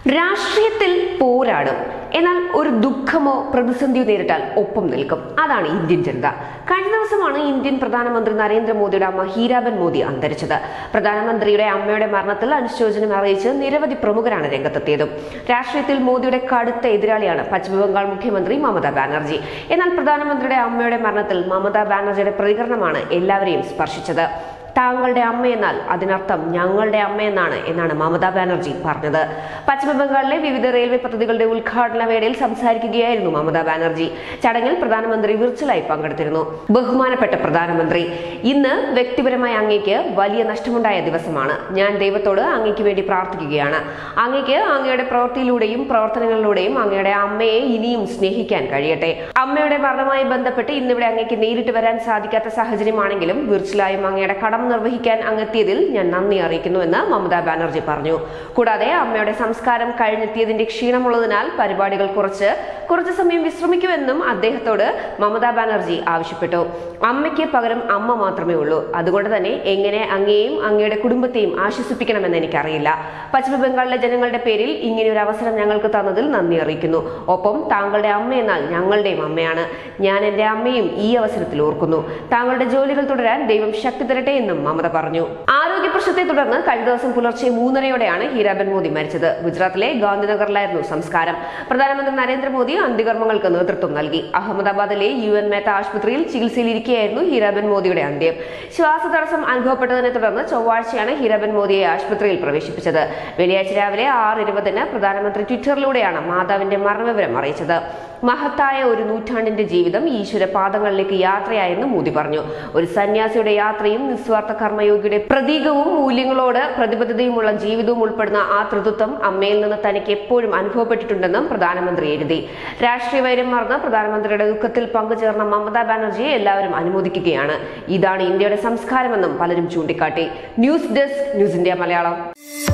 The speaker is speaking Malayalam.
രാഷ്ട്രീയത്തിൽ പോരാടും എന്നാൽ ഒരു ദുഃഖമോ പ്രതിസന്ധിയോ നേരിട്ടാൽ ഒപ്പം നിൽക്കും അതാണ് ഇന്ത്യൻ ജനത കഴിഞ്ഞ ദിവസമാണ് ഇന്ത്യൻ പ്രധാനമന്ത്രി നരേന്ദ്രമോദിയുടെ അമ്മ ഹീരാബൻ മോദി അന്തരിച്ചത് പ്രധാനമന്ത്രിയുടെ അമ്മയുടെ മരണത്തിൽ അനുശോചനം അറിയിച്ച് നിരവധി പ്രമുഖരാണ് രംഗത്തെത്തിയതും രാഷ്ട്രീയത്തിൽ മോദിയുടെ കടുത്ത എതിരാളിയാണ് പശ്ചിമബംഗാൾ മുഖ്യമന്ത്രി മമതാ ബാനർജി എന്നാൽ പ്രധാനമന്ത്രിയുടെ അമ്മയുടെ മരണത്തിൽ മമതാ ബാനർജിയുടെ പ്രതികരണമാണ് എല്ലാവരെയും സ്പർശിച്ചത് താങ്കളുടെ അമ്മയെന്നാൽ അതിനർത്ഥം ഞങ്ങളുടെ അമ്മയെന്നാണ് എന്നാണ് മമതാ ബാനർജി പറഞ്ഞത് പശ്ചിമ ബംഗാളിലെ വിവിധ റെയിൽവേ പദ്ധതികളുടെ ഉദ്ഘാടന വേളയിൽ സംസാരിക്കുകയായിരുന്നു മമതാ ബാനർജി ചടങ്ങിൽ പ്രധാനമന്ത്രി വിർച്വലായി പങ്കെടുത്തിരുന്നു ബഹുമാനപ്പെട്ട പ്രധാനമന്ത്രി ഇന്ന് വ്യക്തിപരമായി അങ്ങേക്ക് വലിയ നഷ്ടമുണ്ടായ ദിവസമാണ് ഞാൻ ദൈവത്തോട് അങ്ങേക്ക് വേണ്ടി പ്രാർത്ഥിക്കുകയാണ് അങ്ങേക്ക് അങ്ങയുടെ പ്രവൃത്തിയിലൂടെയും പ്രവർത്തനങ്ങളിലൂടെയും അങ്ങയുടെ അമ്മയെ ഇനിയും സ്നേഹിക്കാൻ കഴിയട്ടെ അമ്മയുടെ മരണവുമായി ബന്ധപ്പെട്ട് ഇന്നിവിടെ അങ്ങേക്ക് നേരിട്ട് വരാൻ സാധിക്കാത്ത സാഹചര്യമാണെങ്കിലും വിർച്വലായും അങ്ങയുടെ കടമ നിർവഹിക്കാൻ അങ്ങെത്തിയതിൽ ഞാൻ നന്ദി അറിയിക്കുന്നുവെന്ന് മമതാ ബാനർജി പറഞ്ഞു കൂടാതെ അമ്മയുടെ സംസ്കാരം കഴിഞ്ഞെത്തിയതിന്റെ ക്ഷീണമുള്ളതിനാൽ പരിപാടികൾ കുറച്ച് കുറച്ച് സമയം വിശ്രമിക്കുമെന്നും അദ്ദേഹത്തോട് മമതാ ബാനർജി ആവശ്യപ്പെട്ടു അമ്മയ്ക്ക് പകരം അമ്മ മാത്രമേ ഉള്ളൂ അതുകൊണ്ട് തന്നെ എങ്ങനെ അങ്ങയെയും അങ്ങയുടെ കുടുംബത്തെയും ആശ്വസിപ്പിക്കണമെന്ന് എനിക്കറിയില്ല പശ്ചിമ ബംഗാളിലെ ജനങ്ങളുടെ പേരിൽ ഇങ്ങനെ ഒരു അവസരം ഞങ്ങൾക്ക് തന്നതിൽ നന്ദി അറിയിക്കുന്നു ഒപ്പം താങ്കളുടെ അമ്മ എന്നാൽ ഞങ്ങളുടെയും അമ്മയാണ് ഞാൻ എൻ്റെ അമ്മയും ഈ അവസരത്തിൽ ഓർക്കുന്നു താങ്കളുടെ ജോലികൾ തുടരാൻ ദൈവം ശക്തി തരട്ടെ എന്നും മമത പറഞ്ഞു ആരോഗ്യ പ്രശ്നത്തെ തുടർന്ന് കഴിഞ്ഞ ദിവസം പുലർച്ചെ മൂന്നരയോടെയാണ് ഹീരാബൻ മോദി മരിച്ചത് ഗുജറാത്തിലെ ഗാന്ധിനഗറിലായിരുന്നു സംസ്കാരം പ്രധാനമന്ത്രി നരേന്ദ്രമോദി അന്ത്യകർമ്മങ്ങൾക്ക് നേതൃത്വം നൽകി അഹമ്മദാബാദിലെ യു എൻ മേത്ത ആശുപത്രിയിൽ ചികിത്സയിലിരിക്കെയായിരുന്നു ഹീരാബൻ മോദിയുടെ അന്ത്യം ശ്വാസതടസ്സം അനുഭവപ്പെട്ടതിനെ തുടർന്ന് ചൊവ്വാഴ്ചയാണ് ഹീരാബൻ മോദിയെ ആശുപത്രിയിൽ പ്രവേശിപ്പിച്ചത് വെള്ളിയാഴ്ച രാവിലെ ആറ് ഇരുപതിന് പ്രധാനമന്ത്രി ട്വിറ്ററിലൂടെയാണ് മാതാവിന്റെ മരണവിവരം അറിയിച്ചത് മഹത്തായ ഒരു നൂറ്റാണ്ടിന്റെ ജീവിതം ഈശ്വര പാദങ്ങളിലേക്ക് യാത്രയായെന്ന് മോദി പറഞ്ഞു ഒരു സന്യാസിയുടെ യാത്രയും നിസ്വാർത്ഥ കർമ്മയോഗിയുടെ പ്രതീകവും മൂല്യങ്ങളോട് പ്രതിബദ്ധതയുമുള്ള ജീവിതവും ഉൾപ്പെടുന്ന ആ തൃത്വം അമ്മയിൽ നിന്ന് തനിക്ക് എപ്പോഴും അനുഭവപ്പെട്ടിട്ടുണ്ടെന്നും പ്രധാനമന്ത്രി എഴുതി രാഷ്ട്രീയ വൈര്യം മറന്ന് പ്രധാനമന്ത്രിയുടെ ദുഃഖത്തിൽ പങ്കുചേർന്ന മമതാ ബാനർജിയെ എല്ലാവരും അനുമോദിക്കുകയാണ് ഇതാണ് ഇന്ത്യയുടെ സംസ്കാരമെന്നും പലരും ചൂണ്ടിക്കാട്ടി news desk news India Malayalam